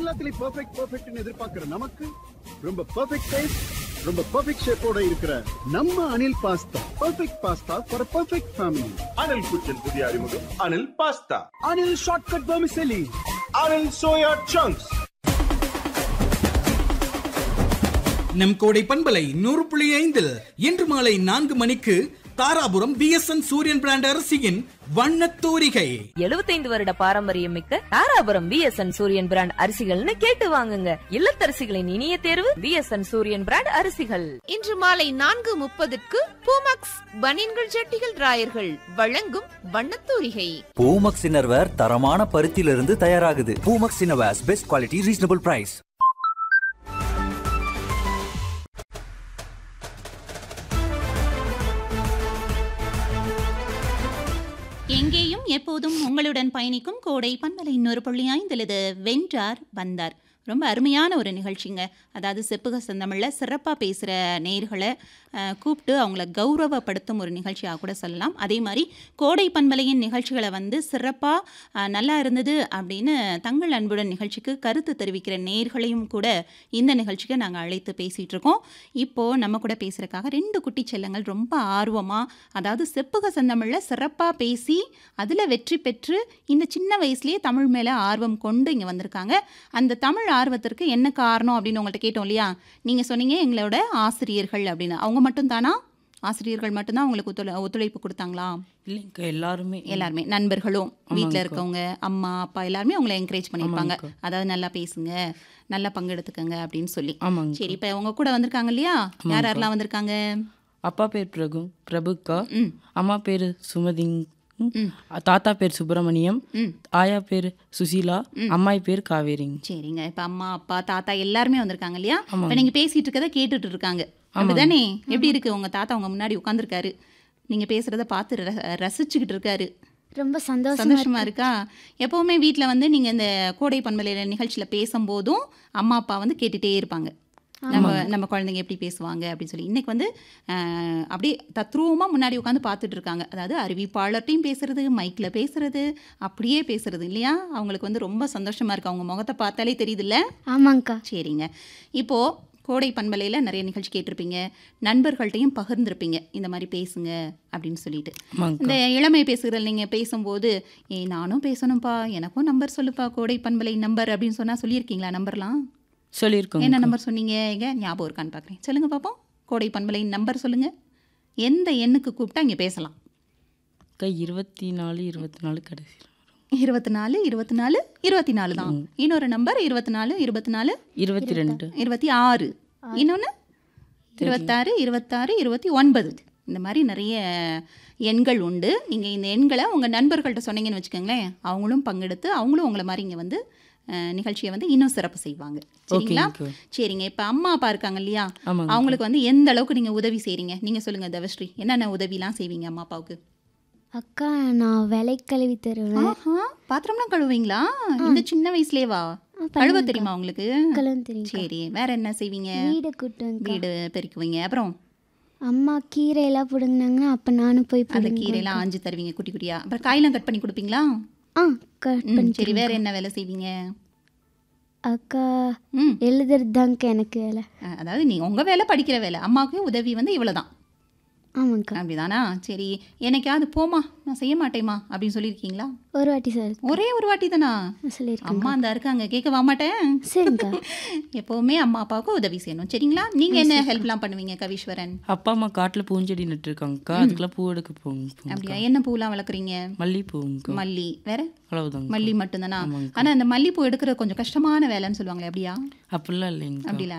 எல்லாத்துலயும் பெர்ஃபெக்ட் பெர்ஃபெக்ட்னு எதிர்பார்க்கிற நமக்கு ரொம்ப பெர்ஃபெக்ட் டேஸ்ட் ரொம்ப பெர்ஃபெக்ட் ஷேப்போட இருக்கிற நம்ம Anil pasta perfect pasta for perfect family Anil kitchen புதிய அறிமுகம் Anil pasta Anil shortcut vermicelli Anil soya chunks நம் கோடை பண்பலை நூறு புள்ளி ஐந்தில் இன்று மாலை நான்கு மணிக்கு தாராபுரம் பிஎஸ்என் சூரியன் பிராண்ட் அரசியின் வண்ணத் தூரிகை 75 வருட பாரம்பரியம் மிக்க தாராபுரம் பிஎஸ்என் சூரியன் பிராண்ட் அரிசிகள்னு கேட்டு வாங்குங்க இல்லத்தரசிகளின் இனிய தேர்வு பிஎஸ்என் சூரியன் பிராண்ட் அரிசிகள் இன்று மாலை நான்கு முப்பதுக்கு பூமக்ஸ் பனியன்கள் ஜட்டிகள் ராயர்கள் வழங்கும் வண்ணத்தூரிகை பூமக்ஸ் இன்னர்வேர் தரமான பருத்தியிலிருந்து தயாராகுது Poomex innerwears best quality reasonable price எங்கேயும் எப்போதும் உங்களுடன் பயணிக்கும் கோடை பண்பலை இன்னொரு புள்ளி ஐந்திலது வென்றார் வந்தார் ரொம்ப அருமையான ஒரு நிகழ்ச்சிங்க அதாவது செப்புக செந்தமிழில் சிறப்பாக பேசுகிற நேர்களை அஹ், கூப்பிட்டு அவங்கள கௌரவப்படுத்தும் ஒரு நிகழ்ச்சியாக கூட சொல்லலாம் அதே மாதிரி கோடை பண்பலையின் நிகழ்ச்சிகளை வந்து சிறப்பாக நல்லா இருந்தது அப்படின்னு தங்கள் அன்புடன் நிகழ்ச்சிக்கு கருத்து தெரிவிக்கிற நேர்களையும் கூட இந்த நிகழ்ச்சிக்கு நாங்கள் அழைத்து பேசிகிட்டு இருக்கோம் இப்போது நம்ம கூட பேசுகிறதுக்காக ரெண்டு குட்டி செல்லங்கள் ரொம்ப ஆர்வமாக அதாவது செப்புக செந்தமிழில் சிறப்பாக பேசி அதில் வெற்றி பெற்று இந்த சின்ன வயசுலேயே தமிழ் மேலே ஆர்வம் கொண்டு இங்கே வந்திருக்காங்க அந்த தமிழ் ஆர்வத்திற்கு என்ன காரணம் அப்படின்னு உங்கள்கிட்ட கேட்டோம் இல்லையா நீங்கள் சொன்னீங்க எங்களோட ஆசிரியர்கள் அப்படின்னு அவங்க மட்டும் தானா ஆசிரியர்கள் மட்டும்தான் உங்களுக்கு ஒத்துழை ஒத்துழைப்பு கொடுத்தாங்களா இல்லைங்கக்கா எல்லாருமே எல்லாருமே நண்பர்களும் வீட்டில் ஆமாங்கக்கா. இருக்கவங்க அம்மா அப்பா எல்லாருமே அவங்கள என்கரேஜ் பண்ணியிருப்பாங்க ஆமாங்கக்கா. அதாவது நல்லா பேசுங்க நல்லா பங்கெடுத்துக்கங்க அப்படின்னு சொல்லி ஆமாங்க சரி இப்போ உங்க கூட வந்திருக்காங்க இல்லையா யார் யாரெல்லாம் வந்திருக்காங்க அப்பா பேர் பிரபு பிரபுக்கா ம் அம்மா பேர் சுமதி ம். தாத்தா பேர் சுப்பிரமணியம் ம் ஆயா பேர் சுசீலா அம்மாய் பேர் காவேரிங்க சரிங்க இப்போ அம்மா அப்பா தாத்தா எல்லாருமே வந்திருக்காங்க இல்லையா ஆமாங்க. இப்போ நீங்கள் பேசிட்டு இருக்கதை கேட்டுட்டு இருக்காங்க அப்படிதானே எப்படி இருக்கு உங்க தாத்தா உங்க முன்னாடி உட்காந்துருக்காரு நீங்க பேசுறத பார்த்து ர- ரசிச்சுக்கிட்டு இருக்காரு ரொம்ப சந்தோஷமா சந்தோஷமா இருக்கா எப்பவுமே வீட்டில் வந்து நீங்க இந்த கோடை பண்பலையில நிகழ்ச்சியில பேசும்போதும் அம்மா அப்பா வந்து கேட்டுட்டே இருப்பாங்க நம்ம நம்ம குழந்தைங்க எப்படி பேசுவாங்க அப்படின்னு சொல்லி இன்னைக்கு வந்து அஹ், அப்படியே தத்ரூபமா முன்னாடி உட்காந்து பார்த்துட்டு இருக்காங்க அதாவது அறிவிப்பாளர்ட்டையும் பேசுறது மைக்ல பேசுறது அப்படியே பேசுறது இல்லையா அவங்களுக்கு வந்து ரொம்ப சந்தோஷமா இருக்கு அவங்க முகத்தை பார்த்தாலே தெரியுதுல்ல ஆமாங்க்கா சரிங்க இப்போ கோடை பண்பலையில் நிறைய நிகழ்ச்சி கேட்டிருப்பீங்க நண்பர்கள்ட்டையும் பகிர்ந்திருப்பீங்க இந்த மாதிரி பேசுங்க அப்படின்னு சொல்லிட்டு ஆமாங்கக்கா இந்த இளமை பேசுகிறல் நீங்கள் பேசும்போது ஏ நானும் பேசணும்ப்பா எனக்கும் நம்பர் சொல்லுப்பா கோடை பண்பலை நம்பர் அப்படின்னு சொன்னால் சொல்லியிருக்கீங்களா நம்பர்லாம் சொல்லியிருக்கோங்க என்ன நம்பர் சொன்னீங்க எங்க ஞாபகம் இருக்கான்னு பார்க்குறேன் சொல்லுங்க பார்ப்போம் கோடை பண்பலை நம்பர் சொல்லுங்க எந்த எண்ணுக்கு கூப்பிட்டா இங்கே பேசலாம் அக்கா இருபத்தி நாலு இருபத்தி நாலு கடைசியில் இருபத்தி நாலு இருபத்தி நாலு இருபத்தி நாலு தான் இன்னொரு நம்பர் இருபத்தி நாலு இருபத்தி நாலு இருபத்தி ரெண்டு இருபத்தி ஆறு இன்னொன்று இருபத்தாறு இருபத்தாறு இருபத்தி ஒன்பது இந்த மாதிரி நிறைய எண்கள் உண்டு நீங்கள் இந்த எண்களை உங்கள் நண்பர்கள்ட்ட சொன்னீங்கன்னு வச்சுக்கோங்களேன் அவங்களும் பங்கெடுத்து அவங்களும் உங்களை மாதிரி இங்கே வந்து அஹ், நிகழ்ச்சியை வந்து இன்னும் சிறப்பு செய்வாங்க சரிங்களா ஓகேங்கக்கா. சரிங்க இப்போ அம்மா அப்பா இருக்காங்க இல்லையா ஆமாங்க அவங்களுக்கு வந்து எந்த அளவுக்கு நீங்கள் உதவி செய்கிறீங்க நீங்கள் சொல்லுங்கள் தவஸ்ரீ என்னென்ன உதவிலாம் செய்வீங்க அம்மா அப்பாவுக்கு அக்கா நான் விலை கழுவி தருவேன் ஆஹா பாத்திரம்லாம் கழுவுவீங்களா இந்த சின்ன வயசுலேவா கழுவ தெரியுமா உங்களுக்கு கழுவும் தெரியும் சரி வேற என்ன செய்வீங்க வீடு கூட்டுவேன் வீடு பெருக்குவீங்க அப்புறம் அம்மா கீரையெல்லாம் பிடுங்கினாங்கன்னா அப்போ நானும் போய் அந்த பிடுங்குவேன். கீரையெல்லாம் ஆஞ்சு தருவீங்க குட்டி குட்டியா அப்புறம் காயெல்லாம் கட் பண்ணி கொடுப்பீங்களா ஆ கட் ம், பண்ணி சரி வேற என்ன வேலை செய்வீங்க அக்கா ம் எழுதுறது தான்க்கா எனக்கு வேலை அஹ், அதாவது நீங்க உங்க வேலை படிக்கிற வேலை அம்மாவுக்கு உதவி வந்து இவ்வளவுதான் ஆமாங்க்கா அப்படிதானா சரி என்னைக்காவது போமா நான் செய்ய மாட்டேமா அப்படின்னு சொல்லியிருக்கீங்களா ஒரு வாட்டி சார் ஒரே ஒரு வாட்டி தானா சொல்லியிருக்கேன் அம்மா அந்த இருக்காங்க கேட்க வா மாட்டேன் சரிங்க்கா எப்பவுமே அம்மா அப்பாவுக்கு உதவி செய்யணும் சரிங்களா நீங்க என்ன ஹெல்ப்லாம் பண்ணுவீங்க கவீஸ்வரன் அப்பா அம்மா காட்டில் பூஞ்செடி நட்டுருக்காங்கக்கா அதுக்கெல்லாம் பூ எடுக்க போங்க அப்படியா என்ன பூலாம் வளர்க்குறீங்க மல்லிகைப்பூங்கக்கா மல்லி வேற அவ்வளவுதாங்க மல்லி மட்டும்தானா ஆமாங்க. ஆனா அந்த மல்லிப்பூ எடுக்கிற கொஞ்சம் கஷ்டமான வேலைன்னு சொல்லுவாங்களே அப்படியா அப்படிலாம் இல்லைங்க அப்படிலாம்